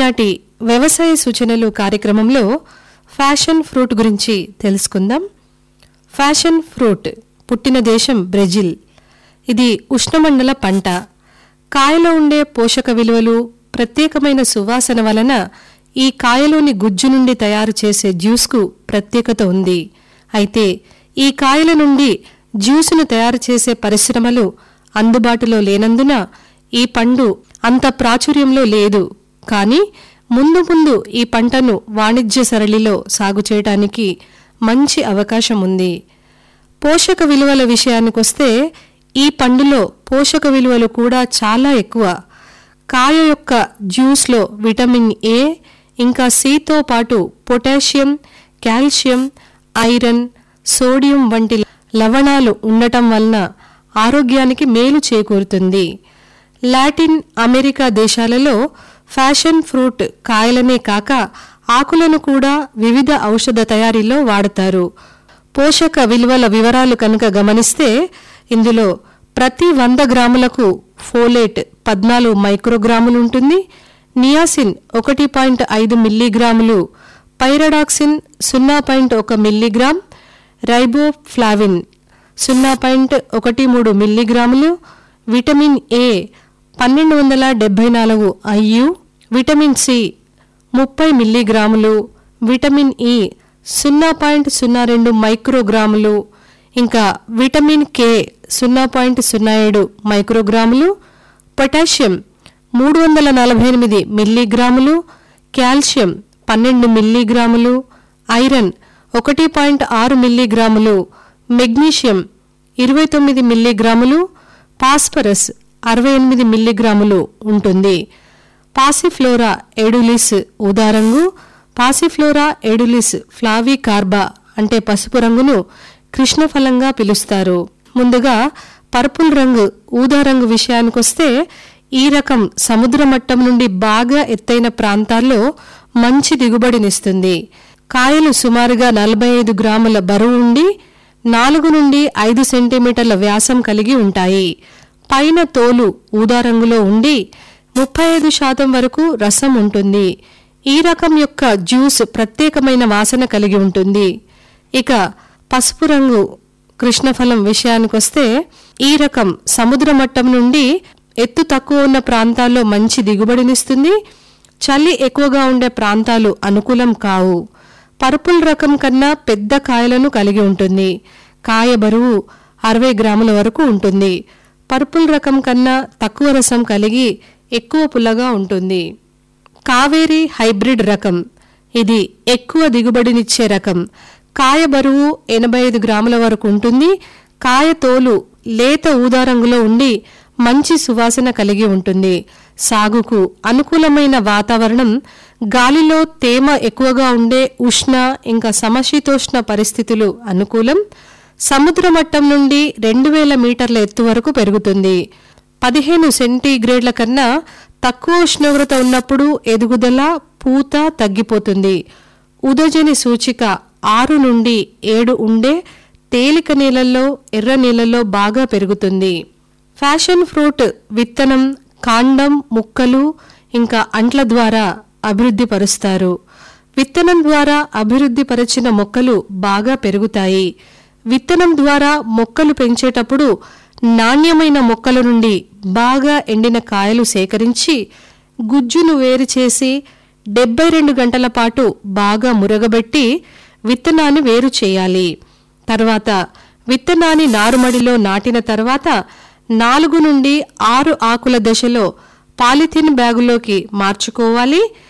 ఈనాటి వ్యవసాయ సూచనలు కార్యక్రమంలో ఫ్యాషన్ ఫ్రూట్ గురించి తెలుసుకుందాం ఫ్యాషన్ ఫ్రూట్ పుట్టిన దేశం బ్రెజిల్ ఇది ఉష్ణమండల పంట కాయలో ఉండే పోషక విలువలు ప్రత్యేకమైన సువాసన వలన ఈ కాయలోని గుజ్జు నుండి తయారు చేసే జ్యూస్కు ప్రత్యేకత ఉంది అయితే ఈ కాయల నుండి జ్యూసును తయారు చేసే పరిశ్రమలు అందుబాటులో లేనందున ఈ పండు అంత ప్రాచుర్యంలో లేదు కానీ ముందు ముందు ఈ పంటను వాణిజ్య సరళిలో సాగు చేయడానికి మంచి అవకాశం ఉంది పోషక విలువల విషయానికొస్తే ఈ పండులో పోషక విలువలు కూడా చాలా ఎక్కువ కాయ యొక్క జ్యూస్లో విటమిన్ ఏ ఇంకా సితో పాటు పొటాషియం కాల్షియం ఐరన్ సోడియం వంటి లవణాలు ఉండటం వలన ఆరోగ్యానికి మేలు చేకూరుతుంది లాటిన్ అమెరికా దేశాలలో ఫ్యాషన్ ఫ్రూట్ కాయలనే కాక ఆకులను కూడా వివిధ ఔషధ తయారీలో వాడతారు పోషక విలువల వివరాలు కనుక గమనిస్తే ఇందులో ప్రతి వంద గ్రాములకు ఫోలేట్ పద్నాలుగు మైక్రోగ్రాములు ఉంటుంది నియాసిన్ ఒకటి పాయింట్ ఐదు మిల్లీగ్రాములు పైరడాక్సిన్ సున్నా పాయింట్ ఒక మిల్లీగ్రామ్ రైబోఫ్లావిన్ సున్నా పాయింట్ ఒకటి మూడు మిల్లీగ్రాములు విటమిన్ ఏ పన్నెండు వందల డెబ్బై నాలుగు ఐయు విటమిన్ సి ముప్పై మిల్లీగ్రాములు విటమిన్ ఇ సున్నా పాయింట్ సున్నా రెండు మైక్రోగ్రాములు ఇంకా విటమిన్ కే సున్నా పాయింట్ సున్నా ఏడు మైక్రోగ్రాములు పొటాషియం మూడు వందల నలభై ఎనిమిది మిల్లీగ్రాములు కాల్షియం పన్నెండు మిల్లీగ్రాములు ఐరన్ ఒకటి పాయింట్ ఆరు మిల్లీగ్రాములు మెగ్నీషియం ఇరవై తొమ్మిది మిల్లీగ్రాములు ఫాస్ఫరస్ అరవై ఎనిమిది మిల్లీగ్రాములు ఉంటుంది పాసిఫ్లోరా ఎడులిస్ ఉదారంగు పాసిఫ్లోరా ఎడులిస్ ఫ్లావీ కార్బా అంటే పసుపు రంగును కృష్ణఫలంగా పిలుస్తారు ముందుగా పర్పుల్ రంగు ఊదా రంగు విషయానికొస్తే ఈ రకం సముద్ర మట్టం నుండి బాగా ఎత్తైన ప్రాంతాల్లో మంచి దిగుబడినిస్తుంది కాయలు సుమారుగా నలభై ఐదు గ్రాముల బరువు ఉండి నాలుగు నుండి ఐదు సెంటీమీటర్ల వ్యాసం కలిగి ఉంటాయి పైన తోలు ఊదా రంగులో ఉండి ముప్పై ఐదు శాతం వరకు రసం ఉంటుంది ఈ రకం యొక్క జ్యూస్ ప్రత్యేకమైన వాసన కలిగి ఉంటుంది ఇక పసుపు రంగు కృష్ణఫలం విషయానికొస్తే ఈ రకం సముద్ర మట్టం నుండి ఎత్తు తక్కువ ఉన్న ప్రాంతాల్లో మంచి దిగుబడినిస్తుంది చలి ఎక్కువగా ఉండే ప్రాంతాలు అనుకూలం కావు పర్పుల్ రకం కన్నా పెద్ద కాయలను కలిగి ఉంటుంది కాయ బరువు అరవై గ్రాముల వరకు ఉంటుంది పర్పుల్ రకం కన్నా తక్కువ రసం కలిగి ఎక్కువ పుల్లగా ఉంటుంది కావేరి హైబ్రిడ్ రకం ఇది ఎక్కువ దిగుబడినిచ్చే రకం కాయ బరువు ఎనభై ఐదు గ్రాముల వరకు ఉంటుంది కాయ తోలు లేత ఊదా రంగులో ఉండి మంచి సువాసన కలిగి ఉంటుంది సాగుకు అనుకూలమైన వాతావరణం గాలిలో తేమ ఎక్కువగా ఉండే ఉష్ణ ఇంకా సమశీతోష్ణ పరిస్థితులు అనుకూలం సముద్ర మట్టం నుండి రెండు వేల మీటర్ల ఎత్తు వరకు పెరుగుతుంది పదిహేను సెంటీగ్రేడ్ల కన్నా తక్కువ ఉష్ణోగ్రత ఉన్నప్పుడు ఎదుగుదల పూత తగ్గిపోతుంది ఉదజని సూచిక ఆరు నుండి ఏడు ఉండే తేలిక నీళ్ళల్లో ఎర్ర నీళ్ళల్లో బాగా పెరుగుతుంది ఫ్యాషన్ ఫ్రూట్ విత్తనం కాండం ముక్కలు ఇంకా అంట్ల ద్వారా అభివృద్ధి పరుస్తారు విత్తనం ద్వారా అభివృద్ధి పరిచిన మొక్కలు బాగా పెరుగుతాయి విత్తనం ద్వారా మొక్కలు పెంచేటప్పుడు నాణ్యమైన మొక్కల నుండి బాగా ఎండిన కాయలు సేకరించి గుజ్జును వేరు చేసి డెబ్బై రెండు గంటల పాటు బాగా మురగబెట్టి విత్తనాన్ని వేరు చేయాలి తర్వాత విత్తనాన్ని నారుమడిలో నాటిన తర్వాత నాలుగు నుండి ఆరు ఆకుల దశలో పాలిథిన్ బ్యాగులోకి మార్చుకోవాలి